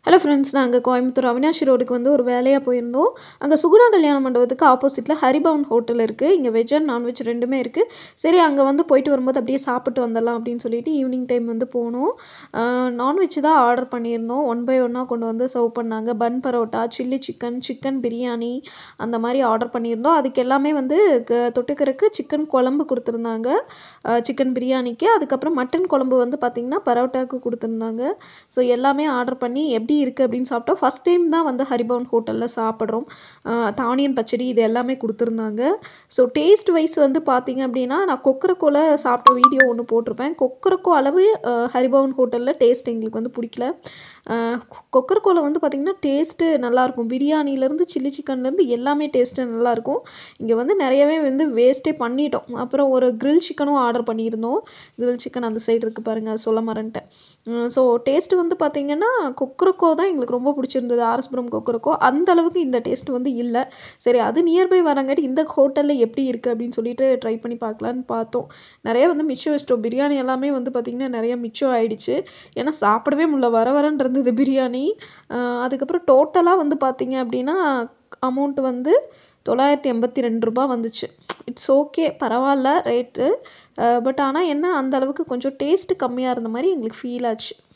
hello friends நாங்கள் கோயம்புத்தூர் அவினாஷி ரோடுக்கு வந்து ஒரு வேலையாக போயிருந்தோம் அங்கே சுகுணா கல்யாண மண்டபத்துக்கு ஆப்போசிட்டில் ஹரிபவன் ஹோட்டல் இருக்குது இங்கே வெஜ் அண்ட் நான்வெஜ் ரெண்டுமே இருக்குது சரி அங்கே வந்து போயிட்டு வரும்போது அப்படியே சாப்பிட்டு வந்துடலாம் அப்படின்னு சொல்லிட்டு ஈவினிங் டைம் வந்து போனோம் நான்வெஜ் தான் ஆர்டர் பண்ணியிருந்தோம் ஒன் பை ஒன்னாக கொண்டு வந்து சர்வ் பண்ணாங்க bun parotta chilli chicken chicken biryani அந்த மாதிரி ஆர்டர் பண்ணியிருந்தோம் அதுக்கு எல்லாமே வந்து க- தொட்டுக்கறக்கு சிக்கன் குழம்பு கொடுத்துருந்தாங்க சிக்கன் பிரியாணிக்கு அதுக்கப்புறம் மட்டன் குழம்பு வந்து பார்த்திங்கன்னா பரோட்டாவுக்கு கொடுத்துருந்தாங்க ஸோ எல்லாமே ஆர்டர் பண்ணி எப்படி இருக்குது அப்படின்னு சாப்பிட்டோம் ஃபஸ்ட் டைம் தான் வந்து ஹரிபவன் ஹோட்டலில் சாப்பிட்றோம் தானியன் பச்சடி இது எல்லாமே கொடுத்துருந்தாங்க ஸோ டேஸ்ட் வைஸ் வந்து பார்த்தீங்க அப்படின்னா நான் கொக்கரக்கோல சாப்பிட்ட வீடியோ ஒன்று போட்டிருப்பேன் கொக்கரக்கோ அளவு அஹ், ஹரிபவன் ஹோட்டலில் டேஸ்ட் எங்களுக்கு வந்து பிடிக்கல கொக்கரக்கோல வந்து பார்த்திங்கன்னா டேஸ்ட்டு நல்லாயிருக்கும் பிரியாணிலேருந்து சில்லி சிக்கன்லேருந்து எல்லாமே டேஸ்ட்டு நல்லாயிருக்கும் இங்கே வந்து நிறையவே வந்து வேஸ்ட்டே பண்ணிட்டோம் அப்புறம் ஒரு கிரில் சிக்கனும் ஆர்டர் பண்ணியிருந்தோம் கிரில் சிக்கன் அந்த சைடு இருக்குது பாருங்கள் அது சொல்ல மறந்துட்டேன் ஸோ டேஸ்ட் வந்து பார்த்திங்கன்னா கொக்கரக்கோ தான் எங்களுக்கு ரொம்ப பிடிச்சிருந்தது ஆர்எஸ்புரம் கொக்கரக்கோ அந்த அளவுக்கு இந்த டேஸ்ட் வந்து இல்லை சரி அது நியர்பை வரங்காட்டி இந்த ஹோட்டலில் எப்படி இருக்குது அப்படின்னு சொல்லிட்டு ட்ரை பண்ணி பார்க்கலான்னு பார்த்தோம் நிறைய வந்து மிச்சம் வச்சிட்டோம் பிரியாணி எல்லாமே வந்து பார்த்திங்கன்னா நிறைய மிச்சம் ஆயிடுச்சு ஏன்னா சாப்பிடவே முடியல வர வரன்னு இருந்தது பிரியாணி அஹ் அதுக்கப்புறம் டோட்டலாக வந்து பார்த்திங்க அப்படின்னா அமௌண்ட் வந்து தொள்ளாயிரத்தி எண்பத்தி ரெண்டு ரூபா வந்துச்சு இட்ஸ் ஓகே பரவாயில்ல ரேட்டு பட் ஆனால் என்ன அந்த அளவுக்கு கொஞ்சம் டேஸ்ட்டு கம்மியாக இருந்த மாதிரி எங்களுக்கு ஃபீல் ஆச்சு